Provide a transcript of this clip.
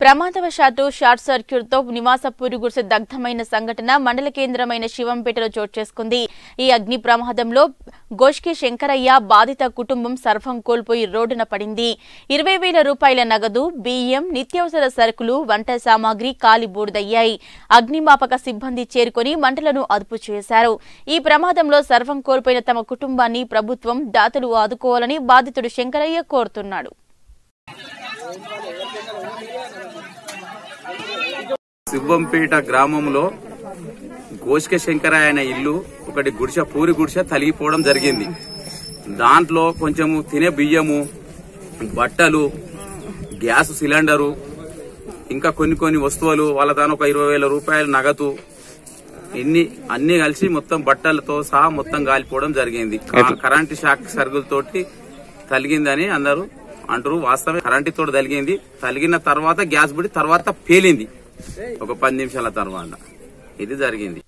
ప్రమాదవశాత్తు short circuit తో నివాస పురుగుడిసె దగ్ధమైన సంఘటన మండల కేంద్రమైన శివంపేటలో చోటు చేసుకుంది ఈ అగ్ని ప్రమాదంలో గోష్కి శంకరయ్య బాధిత కుటుంబం సర్వం కోల్పోయి రోడ్డున పడింది ఇరవై వేల రూపాయల నగదు బియ్యం నిత్యావసర సరుకులు వంట సామాగ్రి కాలి బూడిదయ్యాయి అగ్నిమాపక సిబ్బంది చేరుకొని మంటలను అదుపు చేశారు ఈ ప్రమాదంలో సర్వం కోల్పోయిన తమ కుటుంబాన్ని ప్రభుత్వం దాతలు ఆదుకోవాలని బాధితుడు శంకరయ్య కోరుతున్నాడు శివంపేట గ్రామంలో గోష్క శంకర ఆయన ఇల్లు ఒకటి గుడిసె పూరి గుడిసె తలిగిపోవడం జరిగింది దాంట్లో కొంచెము తినే బియ్యము బట్టలు గ్యాస్ సిలిండరు ఇంకా కొన్ని కొన్ని వస్తువులు వాళ్ళ దాని ఒక ఇరవై వేల రూపాయల నగదు ఇన్ని అన్ని కలిసి మొత్తం బట్టలతో సహా మొత్తం కాలిపోవడం జరిగింది క- కరెంటు షాక్ సరుగులతోటి తలిగిందని అందరూ అంటారు వాస్తవమే కరెంటు తోటి తలిగింది తలిగిన తర్వాత గ్యాస్ బిడి తర్వాత పేలింది ఒక పది నిమిషాల తర్వాత ఇది జరిగింది